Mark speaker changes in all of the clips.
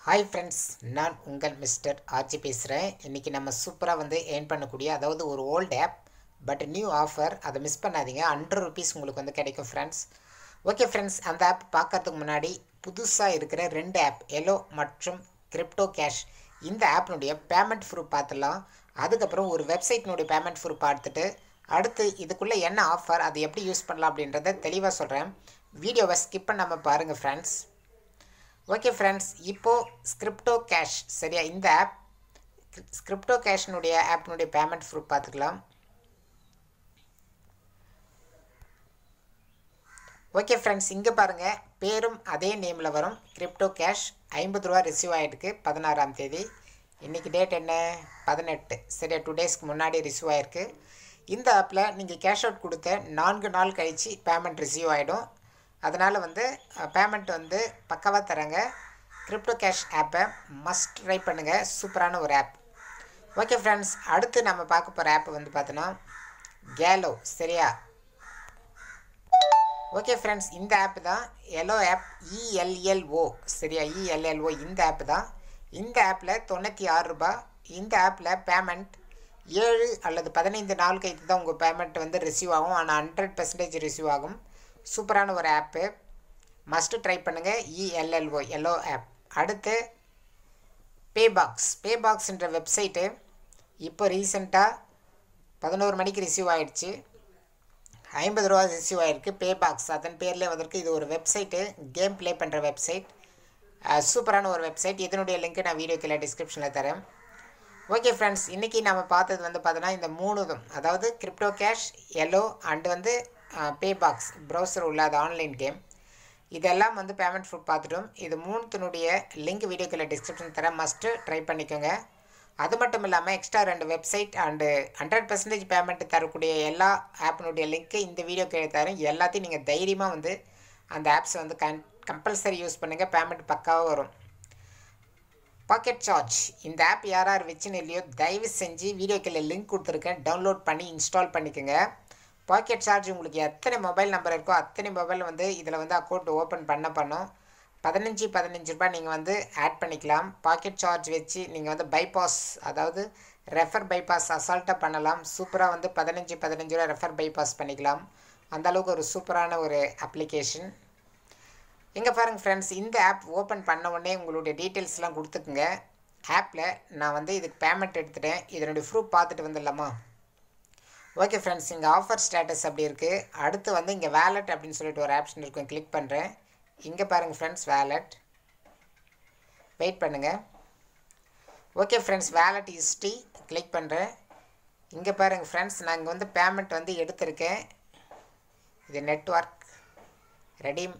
Speaker 1: hi friends நான் உங்கள் mister RJ பேசுகிறேன் இன்றைக்கி நம்ம சூப்பராக வந்து ஏர்ன் பண்ணக்கூடிய அதாவது ஒரு old app but new offer அதை மிஸ் பண்ணாதீங்க ஹண்ட்ரட் ருபீஸ் உங்களுக்கு வந்து கிடைக்கும் ஃப்ரெண்ட்ஸ் ஓகே ஃப்ரெண்ட்ஸ் அந்த ஆப் பார்க்கறதுக்கு முன்னாடி புதுசாக இருக்கிற ரெண்டு ஆப் எலோ மற்றும் கிரிப்டோ கேஷ் இந்த ஆப்னுடைய பேமெண்ட் ப்ரூஃப் பார்த்துடலாம் அதுக்கப்புறம் ஒரு வெப்சைட்னுடைய பேமெண்ட் ப்ரூஃப் பார்த்துட்டு அடுத்து இதுக்குள்ளே என்ன ஆஃபர் அதை எப்படி யூஸ் பண்ணலாம் அப்படின்றத தெளிவாக சொல்கிறேன் வீடியோவை ஸ்கிப் பண்ணாமல் பாருங்கள் ஃப்ரெண்ட்ஸ் ஓகே ஃப்ரெண்ட்ஸ் இப்போது ஸ்கிரிப்டோ கேஷ் சரியா இந்த ஆப் ஸ்கிரிப்டோ கேஷ்னுடைய ஆப்னுடைய பேமெண்ட் ப்ரூஃப் பார்த்துக்கலாம் ஓகே ஃப்ரெண்ட்ஸ் இங்கே பாருங்கள் பேரும் அதே நேமில் வரும் கிரிப்டோ கேஷ் ஐம்பது ரூபா ரிசீவ் ஆகிருக்கு பதினாறாம் தேதி இன்றைக்கி டேட் என்ன பதினெட்டு சரியா டூ டேஸ்க்கு முன்னாடி ரிசீவ் ஆகிருக்கு இந்த ஆப்பில் நீங்கள் கேஷ் அவுட் கொடுத்த நான்கு நாள் கழித்து பேமெண்ட் ரிசீவ் ஆகிடும் அதனால் வந்து பேமெண்ட் வந்து பக்காவாக தராங்க கிரிப்டோ கேஷ் ஆப்பை மஸ்ட் ட்ரை பண்ணுங்கள் சூப்பரான ஒரு ஆப் ஓகே ஃப்ரெண்ட்ஸ் அடுத்து நம்ம பார்க்க போகிற ஆப் வந்து பார்த்தோன்னா கேலோ சரியா ஓகே ஃப்ரெண்ட்ஸ் இந்த ஆப் தான் எலோ ஆப் இஎல்எல்ஓ சரியா இஎல்எல்ஓ இந்த ஆப் தான் இந்த ஆப்பில் தொண்ணூற்றி ஆறு ரூபாய் இந்த ஆப்பில் பேமெண்ட் ஏழு அல்லது பதினைந்து நாள் கழித்து தான் உங்கள் பேமெண்ட் வந்து ரிசீவ் ஆகும் ஆனால் ஹண்ட்ரட் பர்சன்டேஜ் ரிசீவ் ஆகும் சூப்பரான ஒரு ஆப்பு மஸ்ட்டு ட்ரை பண்ணுங்கள் இஎல்எல்ஓ எல்லோ ஆப் அடுத்து பேபாக்ஸ் பேபாக்ஸ்ன்ற வெப்சைட்டு இப்போ ரீசெண்டாக பதினோரு மணிக்கு ரிசீவ் ஆகிடுச்சு ஐம்பது ரூபா ரிசீவ் ஆகிருக்கு பேபாக்ஸ் அதன் பேரில் வந்திருக்கு இது ஒரு வெப்சைட்டு கேம் ப்ளே பண்ணுற வெப்சைட் சூப்பரான ஒரு வெப்சைட் இதனுடைய லிங்க்கு நான் வீடியோ கீழே டிஸ்கிரிப்ஷனில் தரேன் ஓகே ஃப்ரெண்ட்ஸ் இன்றைக்கி நம்ம பார்த்தது வந்து பார்த்தோன்னா இந்த மூணுதும் அதாவது கிரிப்டோ கேஷ் எல்லோ அண்டு வந்து பேபாக்ஸ் ப்ரௌசர் உள்ள அது ஆன்லைன் கேம் இதெல்லாம் வந்து பேமெண்ட் ப்ரூஃப் பார்த்துட்டோம் இது மூணுத்தினுடைய லிங்க் வீடியோக்கில் டிஸ்கிரிப்ஷன் தரேன் மஸ்ட்டு ட்ரை பண்ணிக்கோங்க அது மட்டும் இல்லாமல் எக்ஸ்ட்ரா ரெண்டு website and hundred percentage payment தரக்கூடிய எல்லா ஆப்பினுடைய லிங்க்கு இந்த வீடியோ கீழே தரேன் எல்லாத்தையும் நீங்கள் தைரியமாக வந்து அந்த ஆப்ஸை வந்து கன் கம்பல்சரி யூஸ் பண்ணுங்கள் பேமெண்ட் பக்காவாக வரும் பாக்கெட் சார்ஜ் இந்த ஆப் யார் யார் வச்சுன்னு இல்லையோ தயவு செஞ்சு வீடியோக்கில் லிங்க் கொடுத்துருக்கேன் டவுன்லோட் பண்ணி இன்ஸ்டால் பண்ணிக்கோங்க பாக்கெட் சார்ஜ் உங்களுக்கு எத்தனை மொபைல் நம்பர் இருக்கோ அத்தனை மொபைல் வந்து இதில் வந்து அக்கௌண்ட் ஓப்பன் பண்ண பண்ணும் பதினஞ்சு பதினஞ்சு ரூபாய் நீங்கள் வந்து ஆட் பண்ணிக்கலாம் பாக்கெட் சார்ஜ் வச்சு நீங்கள் வந்து பைபாஸ் அதாவது ரெஃபர் பைபாஸ் அசால்ட்டாக பண்ணலாம் சூப்பராக வந்து பதினஞ்சு பதினஞ்சு ரூபா ரெஃபர் பைபாஸ் பண்ணிக்கலாம் அந்தளவுக்கு ஒரு சூப்பரான ஒரு அப்ளிகேஷன் எங்கே பாருங்கள் ஃப்ரெண்ட்ஸ் இந்த ஆப் ஓப்பன் பண்ண உடனே உங்களுடைய டீட்டெயில்ஸ்லாம் கொடுத்துக்குங்க ஆப்பில் நான் வந்து இதுக்கு பேமெண்ட் எடுத்துட்டேன் இதனுடைய ப்ரூஃப் பார்த்துட்டு வந்துடலாமா ஓகே ஃப்ரெண்ட்ஸ் இங்கே ஆஃபர் ஸ்டேட்டஸ் அப்படி இருக்குது அடுத்து வந்து இங்கே வேலட் அப்படின்னு சொல்லிட்டு ஒரு ஆப்ஷன் இருக்கும் கிளிக் பண்ணுறேன் இங்கே பாருங்கள் ஃப்ரெண்ட்ஸ் வேலட் வெயிட் பண்ணுங்கள் okay friends wallet history click பண்ணுறேன் இங்கே பாருங்கள் ஃப்ரெண்ட்ஸ் நான் இங்கே வந்து பேமெண்ட் வந்து எடுத்திருக்கேன் இது network redeem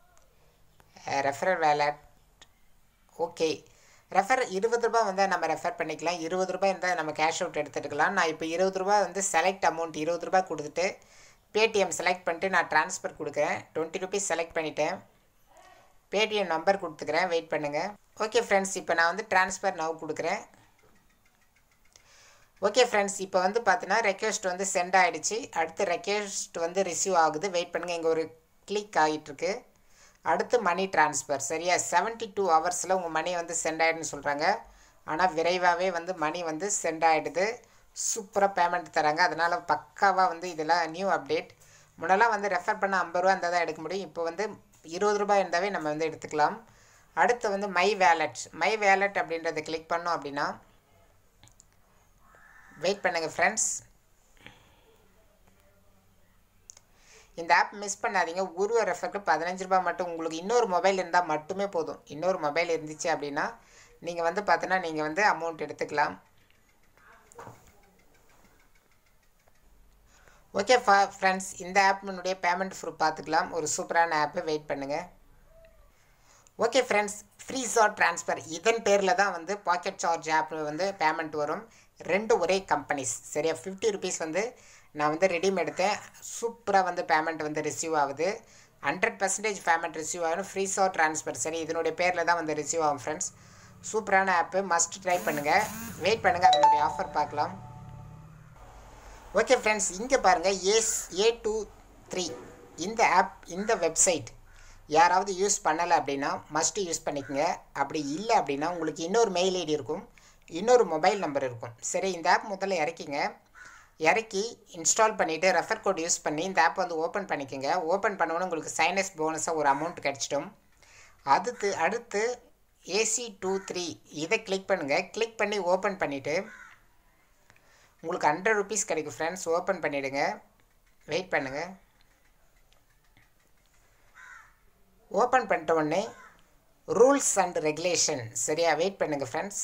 Speaker 1: referral wallet okay refer இருபது ரூபா வந்து நம்ம ரெஃபர் பண்ணிக்கலாம் இருபது ரூபாய் இருந்தால் நம்ம கேஷ் அவுட் எடுத்துக்கலாம் நான் இப்போ இருபது ரூபா வந்து செலக்ட் அமௌண்ட் இருபது ரூபா கொடுத்துட்டு பேடிஎம் செலக்ட் பண்ணிட்டு நான் ட்ரான்ஸ்ஃபர் கொடுக்குறேன் டுவெண்ட்டி ருபீஸ் செலக்ட் பண்ணிட்டேன் பேடிஎம் நம்பர் கொடுத்துக்கிறேன் வெயிட் பண்ணுங்கள் ஓகே ஃப்ரெண்ட்ஸ் இப்போ நான் வந்து ட்ரான்ஸ்ஃபர் நவ் கொடுக்குறேன் ஓகே ஃப்ரெண்ட்ஸ் இப்போ வந்து பார்த்தீங்கன்னா ரெக்வெஸ்ட் வந்து சென்ட் ஆகிடுச்சு அடுத்து ரெக்வெஸ்ட் வந்து ரிசீவ் ஆகுது வெயிட் பண்ணுங்கள் இங்கே ஒரு கிளிக் ஆகிட்டுருக்கு அடுத்து மணி ட்ரான்ஸ்ஃபர் சரியா செவன்ட்டி டூ ஹவர்ஸில் உங்கள் மணி வந்து சென்ட் ஆகிடுன்னு சொல்கிறாங்க ஆனால் விரைவாகவே வந்து மணி வந்து சென்ட் ஆகிடுது சூப்பராக பேமெண்ட் தராங்க அதனால் பக்காவாக வந்து இதெல்லாம் நியூ அப்டேட் முன்னெல்லாம் வந்து ரெஃபர் பண்ண ஐம்பது ரூபா இருந்தால் தான் எடுக்க முடியும் இப்போ வந்து இருபது ரூபாய் இருந்தாவே நம்ம வந்து எடுத்துக்கலாம் அடுத்து வந்து மை வேலட் மை வேலட் அப்படின்றத கிளிக் பண்ணோம் அப்படின்னா வெயிட் பண்ணுங்கள் ஃப்ரெண்ட்ஸ் இந்த ஆப் மிஸ் பண்ணாதீங்க ஒரு ரெஃபருக்கு பதினஞ்சு ரூபாய் மட்டும் உங்களுக்கு இன்னொரு மொபைல் இருந்தால் மட்டுமே போதும் இன்னொரு மொபைல் இருந்துச்சு அப்படின்னா நீங்கள் வந்து பார்த்தோன்னா நீங்கள் வந்து அமௌண்ட் எடுத்துக்கலாம் ஓகே ஃபா ஃப்ரெண்ட்ஸ் இந்த ஆப்னுடைய பேமெண்ட் ப்ரூஃப் பார்த்துக்கலாம் ஒரு சூப்பரான ஆப்பு வெயிட் பண்ணுங்கள் okay friends free short transfer இதன் பேரில் தான் வந்து பாக்கெட் சார்ஜ் ஆப் வந்து பேமெண்ட் வரும் ரெண்டு ஒரே கம்பெனிஸ் சரியா ஃபிஃப்டி ருபீஸ் வந்து நான் வந்து ரெடிம் எடுத்தேன் சூப்பராக வந்து பேமெண்ட் வந்து ரிசீவ் ஆகுது ஹண்ட்ரட் பர்சன்டேஜ் பேமெண்ட் ரிசீவ் ஆகும் ஃப்ரீ ஷார்ட் ட்ரான்ஸ்ஃபர் சரி இதனுடைய பேரில் தான் வந்து ரிசீவ் ஆகும் ஃப்ரெண்ட்ஸ் சூப்பரான ஆப்பு மஸ்ட் ட்ரை பண்ணுங்கள் வெயிட் பண்ணுங்கள் அதனுடைய ஆஃபர் பார்க்கலாம் ஓகே ஃப்ரெண்ட்ஸ் இங்கே பாருங்கள் ஏஸ் ஏ டூ த்ரீ இந்த ஆப் இந்த வெப்சைட் யாராவது யூஸ் பண்ணலை அப்படின்னா மஸ்ட்டு யூஸ் பண்ணிக்கோங்க அப்படி இல்லை அப்படின்னா உங்களுக்கு இன்னொரு மெயில் ஐடி இருக்கும் இன்னொரு மொபைல் நம்பர் இருக்கும் சரி இந்த ஆப் முதல்ல இறக்கிங்க இறக்கி இன்ஸ்டால் பண்ணிவிட்டு ரெஃபர் கோட் யூஸ் பண்ணி இந்த ஆப் வந்து ஓப்பன் பண்ணிக்கோங்க ஓப்பன் பண்ணோன்னே உங்களுக்கு சைனஸ் போனஸாக ஒரு அமௌண்ட் கிடச்சிடும் அடுத்து அடுத்து ஏசி டூ த்ரீ இதை கிளிக் பண்ணுங்கள் கிளிக் பண்ணி ஓப்பன் பண்ணிவிட்டு உங்களுக்கு ஹண்ட்ரட் ருபீஸ் கிடைக்கும் ஃப்ரெண்ட்ஸ் ஓப்பன் பண்ணிவிடுங்க வெயிட் பண்ணுங்கள் ஓப்பன் பண்ணிட்ட உடனே ரூல்ஸ் அண்ட் ரெகுலேஷன் சரியா வெயிட் பண்ணுங்கள் ஃப்ரெண்ட்ஸ்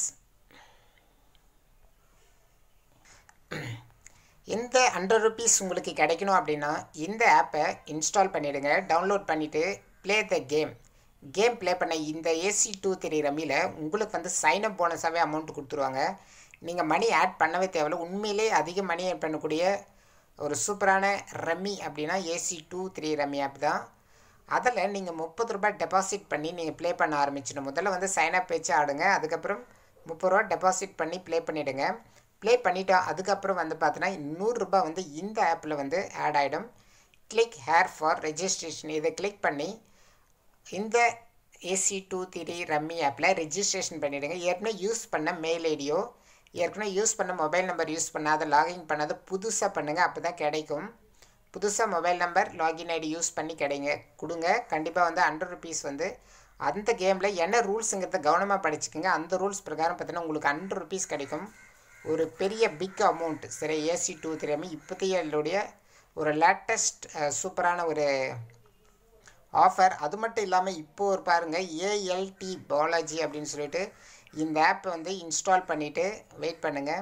Speaker 1: இந்த ஹண்ட்ரட் ருபீஸ் உங்களுக்கு கிடைக்கணும் அப்படின்னா இந்த ஆப்பை இன்ஸ்டால் பண்ணிவிடுங்க டவுன்லோட் பண்ணிவிட்டு play the game game play பண்ண இந்த ஏசி டூ த்ரீ ரம்மியில் உங்களுக்கு வந்து சைனப் போனஸாகவே அமௌண்ட் கொடுத்துருவாங்க நீங்கள் மணி ஆட் பண்ணவே தேவையில்ல உண்மையிலே அதிக மணி ஆட் பண்ணக்கூடிய ஒரு சூப்பரான ரம்மி அப்படின்னா ace two three rummy app தான் அதில் நீங்கள் முப்பது ரூபாய் டெபாசிட் பண்ணி நீங்கள் ப்ளே பண்ண ஆரம்பிச்சிடணும் முதல்ல வந்து சைனப் வச்சு ஆடுங்க அதுக்கப்புறம் முப்பது ரூபா டெபாசிட் பண்ணி ப்ளே பண்ணிவிடுங்க ப்ளே பண்ணிட்டா அதுக்கப்புறம் வந்து பார்த்தீங்கன்னா நூறுரூபா வந்து இந்த ஆப்பில் வந்து ஆட் ஆகிடும் கிளிக் ஹேர் ஃபார் ரெஜிஸ்ட்ரேஷன் இதை கிளிக் பண்ணி இந்த ஏசி டூ த்ரீ ரம்மி ஆப்பில் ரெஜிஸ்ட்ரேஷன் பண்ணிவிடுங்க ஏற்கனவே யூஸ் பண்ண மெயில் ஐடியோ ஏற்கனவே யூஸ் பண்ண மொபைல் நம்பர் யூஸ் பண்ணாத லாகின் பண்ணாத புதுசாக பண்ணுங்கள் அப்போ தான் கிடைக்கும் புதுசாக mobile number login ID use பண்ணி கிடைங்க கொடுங்க கண்டிப்பாக வந்து ஹண்ட்ரட் ருபீஸ் வந்து அந்த கேமில் என்ன ரூல்ஸுங்கிறத கவனமாக படிச்சுக்கோங்க அந்த ரூல்ஸ் பிரகாரம் பார்த்தீங்கன்னா உங்களுக்கு ஹண்ட்ரட் ருபீஸ் கிடைக்கும் ஒரு பெரிய பிக் அமௌண்ட் சரி ஏசி டூ த்ரீ இப்போதைய ஒரு லேட்டஸ்ட் சூப்பரான ஒரு ஆஃபர் அது மட்டும் இல்லாமல் இப்போ ஒரு பாருங்கள் ஏஎல்டி பாலாஜி அப்படின்னு சொல்லிட்டு இந்த ஆப் வந்து இன்ஸ்டால் பண்ணிவிட்டு வெயிட் பண்ணுங்கள்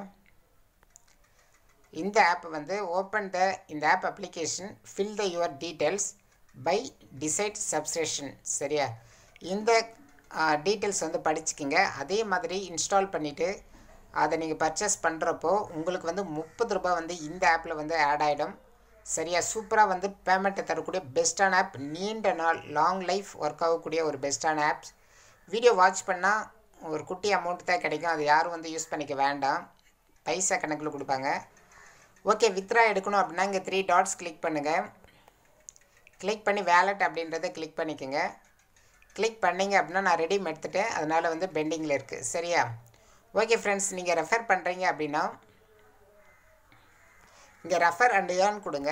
Speaker 1: இந்த ஆப் வந்து ஓப்பன் த இந்த app application fill the your details by decide subscription சரியா இந்த டீட்டெயில்ஸ் வந்து படிச்சுக்கிங்க அதே மாதிரி இன்ஸ்டால் பண்ணிவிட்டு அதை நீங்கள் பர்ச்சேஸ் பண்ணுறப்போ உங்களுக்கு வந்து முப்பது ரூபாய் வந்து இந்த ஆப்பில் வந்து ஆட் ஆகிடும் சரியா சூப்பராக வந்து பேமெண்ட்டை தரக்கூடிய பெஸ்ட்டான ஆப் நீண்ட நாள் லாங் லைஃப் ஒர்க் ஆகக்கூடிய ஒரு பெஸ்ட்டான ஆப்ஸ் வீடியோ வாட்ச் பண்ணால் ஒரு குட்டி அமௌண்ட் தான் கிடைக்கும் அது யாரும் வந்து யூஸ் பண்ணிக்க வேண்டாம் பைசா கணக்கில் கொடுப்பாங்க ஓகே வித்ரா எடுக்கணும் அப்படின்னா இங்கே த்ரீ டாட்ஸ் கிளிக் பண்ணுங்கள் கிளிக் பண்ணி வேலட் அப்படின்றத கிளிக் பண்ணிக்கோங்க கிளிக் பண்ணிங்க அப்படின்னா நான் ரெடீம் எடுத்துட்டேன் அதனால் வந்து பெண்டிங்கில் இருக்குது சரியா ஓகே ஃப்ரெண்ட்ஸ் நீங்கள் ரெஃபர் பண்ணுறீங்க அப்படின்னா இங்கே ரெஃபர் அண்ட் ஏர்ன் கொடுங்க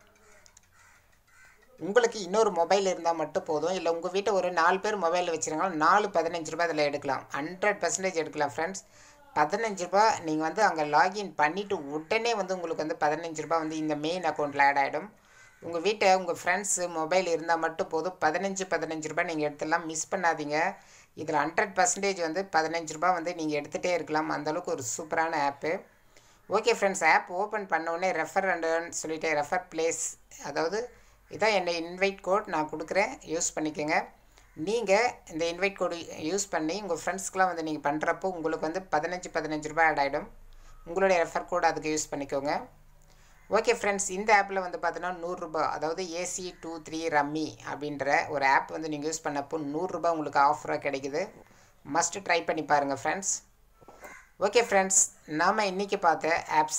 Speaker 1: உங்களுக்கு இன்னொரு மொபைல் இருந்தால் மட்டும் போதும் இல்லை உங்கள் வீட்டை ஒரு நாலு பேர் மொபைல் வச்சுருந்தாலும் நாலு பதினஞ்சு ரூபாய் அதில் எடுக்கலாம் ஹண்ட்ரட் பர்சன்டேஜ் எடுக்கலாம் ஃப்ரெண்ட்ஸ் பதினஞ்சு ரூபா நீங்கள் வந்து அங்கே லாகின் பண்ணிவிட்டு உடனே வந்து உங்களுக்கு வந்து பதினஞ்சு ரூபா வந்து இந்த மெயின் அக்கௌண்ட்டில் ஆட் ஆகிடும் உங்கள் வீட்டை உங்கள் ஃப்ரெண்ட்ஸு மொபைல் இருந்தால் மட்டும் போதும் பதினஞ்சு பதினஞ்சு ரூபாய் நீங்கள் எடுத்துடலாம் மிஸ் பண்ணாதீங்க இதில் ஹண்ட்ரட் பர்சன்டேஜ் வந்து பதினஞ்சு ரூபா வந்து நீங்கள் எடுத்துகிட்டே இருக்கலாம் அந்தளவுக்கு ஒரு சூப்பரான app okay friends app open பண்ணோடனே ரெஃபர் அண்டுன்னு சொல்லிட்டு ரெஃபர் பிளேஸ் அதாவது இதான் என்னை இன்வைட் கோட் நான் கொடுக்குறேன் யூஸ் பண்ணிக்கோங்க நீங்கள் இந்த இன்வைட் கோடு யூஸ் பண்ணி உங்கள் ஃப்ரெண்ட்ஸ்க்கெலாம் வந்து நீங்கள் பண்ணுறப்போ உங்களுக்கு வந்து பதினஞ்சு பதினஞ்சு ரூபாய் ஆட் ஆகிடும் உங்களுடைய ரெஃபர் கோடு அதுக்கு யூஸ் பண்ணிக்கோங்க ஓகே ஃப்ரெண்ட்ஸ் இந்த ஆப்பில் வந்து பார்த்தீங்கன்னா நூறுரூபா அதாவது ஏசி டூ த்ரீ ரம்மி அப்படின்ற ஒரு ஆப் வந்து நீங்கள் யூஸ் பண்ணப்போ நூறுரூபா உங்களுக்கு ஆஃபராக கிடைக்குது மஸ்ட்டு ட்ரை பண்ணி பாருங்கள் ஃப்ரெண்ட்ஸ் ஓகே ஃப்ரெண்ட்ஸ் நாம் இன்றைக்கி பார்த்த ஆப்ஸ்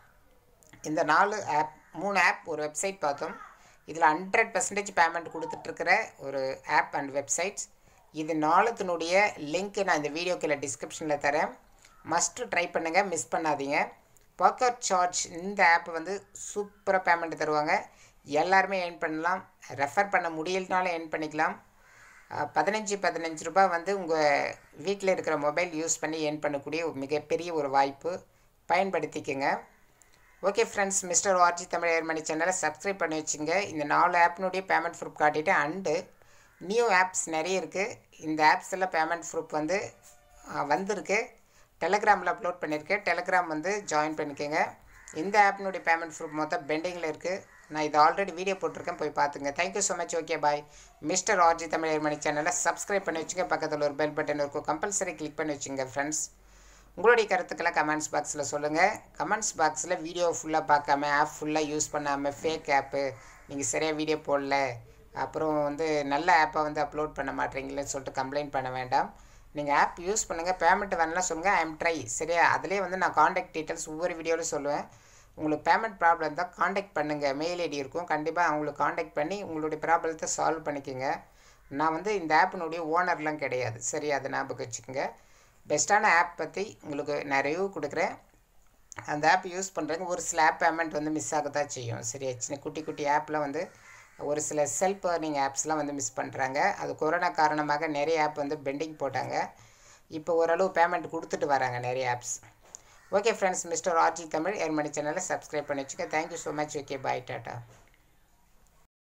Speaker 1: இந்த நாலு ஆப் மூணு ஆப் ஒரு வெப்சைட் பார்த்தோம் இதில் ஹண்ட்ரட் பர்சன்டேஜ் பேமெண்ட் கொடுத்துட்ருக்கிற ஒரு ஆப் அண்ட் வெப்சைட்ஸ் இது நாலுத்தினுடைய லிங்க் நான் இந்த வீடியோக்கில் டிஸ்கிரிப்ஷனில் தரேன் மஸ்ட்டு ட்ரை பண்ணுங்கள் மிஸ் பண்ணாதீங்க பாக்கெட் சார்ஜ் இந்த ஆப் வந்து சூப்பராக பேமெண்ட் தருவாங்க எல்லாருமே ஏர்ன் பண்ணலாம் ரெஃபர் பண்ண முடியலனாலும் ஏர்ன் பண்ணிக்கலாம் பதினஞ்சு பதினஞ்சு ரூபாய் வந்து உங்கள் வீட்டில் இருக்கிற மொபைல் யூஸ் பண்ணி ஏர்ன் பண்ணக்கூடிய ஒரு மிகப்பெரிய ஒரு வாய்ப்பு பயன்படுத்திக்கங்க okay friends mister RG Tamil earn money சேனலை சப்ஸ்கிரைப் பண்ணி வச்சுங்க இந்த நாலு ஆப்னுடைய பேமெண்ட் ப்ரூஃப் காட்டிட்டு அண்டு நியூ ஆப்ஸ் நிறைய இருக்குது இந்த ஆப்ஸ் எல்லாம் பேமெண்ட் ப்ரூஃப் வந்து வந்திருக்கு டெலகிராமில் அப்லோட் பண்ணியிருக்கேன் டெலகிராம் வந்து ஜாயின் பண்ணிக்கோங்க இந்த ஆப்னுடைய பேமெண்ட் ப்ரூஃப் மொத்தம் பெண்டிங்கில் இருக்குது நான் இது ஆல்ரெடி வீடியோ போட்டிருக்கேன் போய் பார்த்துங்க thank you so much okay bye mister RG Tamil earn money சேனலை சப்ஸ்கிரைப் பண்ணி வச்சுங்க பக்கத்தில் ஒரு பெல் பட்டன் இருக்கும் கம்பல்சரி கிளிக் பண்ணி வச்சுங்க ஃப்ரெண்ட்ஸ் உங்களுடைய கருத்துக்களை கமெண்ட்ஸ் பாக்ஸில் சொல்லுங்கள் கமெண்ட்ஸ் பாக்ஸில் வீடியோ ஃபுல்லாக பார்க்காம ஆப் ஃபுல்லாக யூஸ் பண்ணாமல் ஃபேக் ஆப்பு நீங்கள் சரியாக வீடியோ போடல அப்புறம் வந்து நல்ல ஆப்பை வந்து அப்லோட் பண்ண மாட்டேறீங்களேன்னு சொல்லிட்டு கம்ப்ளைண்ட் பண்ண வேண்டாம் நீங்கள் ஆப் யூஸ் பண்ணுங்கள் பேமெண்ட் வேணாலும் சொல்லுங்கள் ஐ எம் ட்ரை சரியா அதிலே வந்து நான் காண்டாக்ட் டீட்டெயில்ஸ் ஒவ்வொரு வீடியோவில் சொல்லுவேன் உங்களுக்கு பேமெண்ட் ப்ராப்ளம் இருந்தால் காண்டாக்ட் பண்ணுங்கள் மெயில் ஐடி இருக்கும் கண்டிப்பாக அவங்களுக்கு காண்டாக்ட் பண்ணி உங்களுடைய ப்ராப்ளத்தை சால்வ் பண்ணிக்கோங்க நான் வந்து இந்த ஆப்பினுடைய ஓனர்லாம் கிடையாது சரி அதை ஞாபகம் வச்சுக்கோங்க பெஸ்ட்டான ஆப் பற்றி உங்களுக்கு நான் ரிவ்யூ கொடுக்குறேன் அந்த ஆப் யூஸ் பண்ணுறவங்க ஒரு சில ஆப் பேமெண்ட் வந்து மிஸ் ஆக தான் செய்யும் சரியா சின்ன குட்டி குட்டி ஆப்பில் வந்து ஒரு சில செல்ஃப் ஏர்னிங் ஆப்ஸ்லாம் வந்து மிஸ் பண்ணுறாங்க அது கொரோனா காரணமாக நிறைய ஆப் வந்து பெண்டிங் போட்டாங்க இப்போ ஓரளவு பேமெண்ட் கொடுத்துட்டு வராங்க நிறைய apps okay friends mister RG Tamil earn money சேனலை சப்ஸ்கிரைப் பண்ணி வச்சுக்க thank you so much okay bye tata